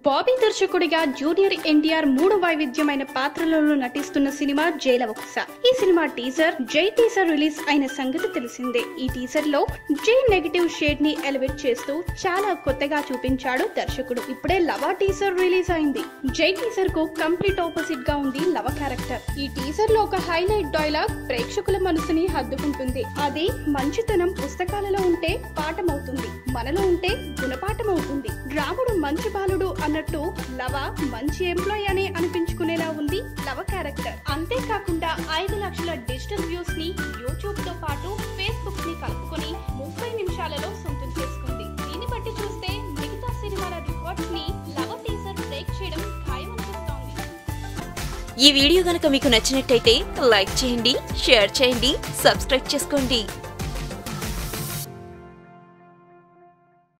బాబీ దర్శకుడిగా జూనియర్ ఎన్టీఆర్ మూడు వైవిధ్యమైన పాత్రలలో నటిస్తున్న సినిమా జైలవకుశ ఈ cinema teaser Jai teaser release అయిన సంగతి తెలిసిందే ఈ టీజర్ లో జై నెగటివ్ షేడ్ ని ఎలివేట్ చేస్తూ చాలా కొత్తగా చూపించాడు దర్శకుడు ఇప్పుడే లవ టీజర్ రిలీజ్ అయింది జై టీజర్ కు కంప్లీట్ ఆపోజిట్ గా ఉంది లవ క్యారెక్టర్ ఈ టీజర్ లో ఒక హైలైట్ డైలాగ్ ప్రేక్షకుల మనసుని హద్దుకుంటుంది అది మంచితనం పుస్తకాలలో ఉంటే పాఠమవుతుంది మనలో ఉంటే గుణపాఠమవుతుంది రాముడు మంచి బాలుడు అన్నట్టు లవ మంచి ఎంప్లాయ్ అనే అనిపించుకునేలా ఉంది లవ క్యారెక్టర్ అంతేకాకుండా ఐదు లక్షల డిజిటల్ వ్యూస్ ని యూట్యూబ్ తో పాటు ఫేస్బుక్ ని కలుపుకొని ముప్పై నిమిషాలలో సొంతం చేసుకుంది దీన్ని బట్టి చూస్తే మిగతా సినిమాల రికార్డ్స్ ని లవ టీజర్ బ్రేక్ చేయడం ఖాయం అనిపిస్తోంది ఈ వీడియో గనక మీకు నచ్చినట్టయితే లైక్ చేయండి షేర్ చేయండి సబ్స్క్రైబ్ చేసుకోండి